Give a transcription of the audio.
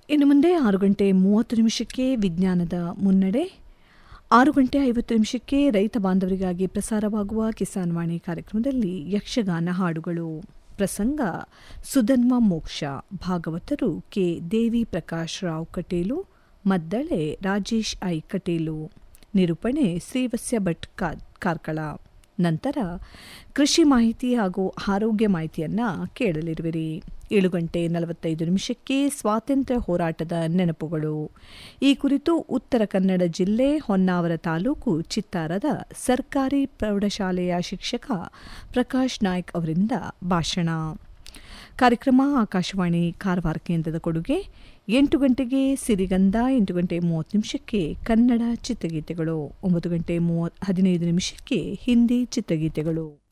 ಇನ್ನು ಮುಂದೆ ಆರು ಗಂಟೆ ಮೂವತ್ತು ನಿಮಿಷಕ್ಕೆ ವಿಜ್ಞಾನದ ಮುನ್ನಡೆ ಆರು ಗಂಟೆ ಐವತ್ತು ನಿಮಿಷಕ್ಕೆ ರೈತ ಬಾಂಧವರಿಗಾಗಿ ಪ್ರಸಾರವಾಗುವ ಕಿಸಾನ್ ವಾಣಿ ಕಾರ್ಯಕ್ರಮದಲ್ಲಿ ಯಕ್ಷಗಾನ ಹಾಡುಗಳು ಪ್ರಸಂಗ ಸುಧನ್ವ ಮೋಕ್ಷ ಭಾಗವತರು ಕೆ ದೇವಿ ಪ್ರಕಾಶ್ ರಾವ್ ಕಟೇಲು ಮದ್ದಳೆ ರಾಜೇಶ್ ಐ ಕಟೇಲು ನಿರೂಪಣೆ ಶ್ರೀವತ್ಸ್ಯ ಭಟ್ ಕಾ- ಕಾರ್ಕಳ ನಂತರ ಕೃಷಿ ಮಾಹಿತಿ ಹಾಗೂ ಆರೋಗ್ಯ ಮಾಹಿತಿಯನ್ನು ಕೇಳಲಿರುವಿರಿ ಏಳು ಗಂಟೆ ನಲವತ್ತೈದು ನಿಮಿಷಕ್ಕೆ ಸ್ವಾತಂತ್ರ್ಯ ಹೋರಾಟದ ನೆನಪುಗಳು ಈ ಕುರಿತು ಉತ್ತರ ಕನ್ನಡ ಜಿಲ್ಲೆ ಹೊನ್ನಾವರ ತಾಲೂಕು ಚಿತ್ತಾರದ ಸರ್ಕಾರಿ ಪ್ರೌಢಶಾಲೆಯ ಶಿಕ್ಷಕ ಪ್ರಕಾಶ್ ನಾಯ್ಕ್ ಅವರಿಂದ ಭಾಷಣ ಕಾರ್ಯಕ್ರಮ ಆಕಾಶವಾಣಿ ಕಾರವಾರ ಕೇಂದ್ರದ ಕೊಡುಗೆ ಎಂಟು ಗಂಟೆಗೆ ಸಿರಿಗಂಧ ಎಂಟು ಗಂಟೆ ಮೂವತ್ತು ನಿಮಿಷಕ್ಕೆ ಕನ್ನಡ ಚಿತ್ರಗೀತೆಗಳು ಒಂಬತ್ತು ಗಂಟೆ ಮೂವತ್ ಹದಿನೈದು ನಿಮಿಷಕ್ಕೆ ಹಿಂದಿ ಚಿತ್ರಗೀತೆಗಳು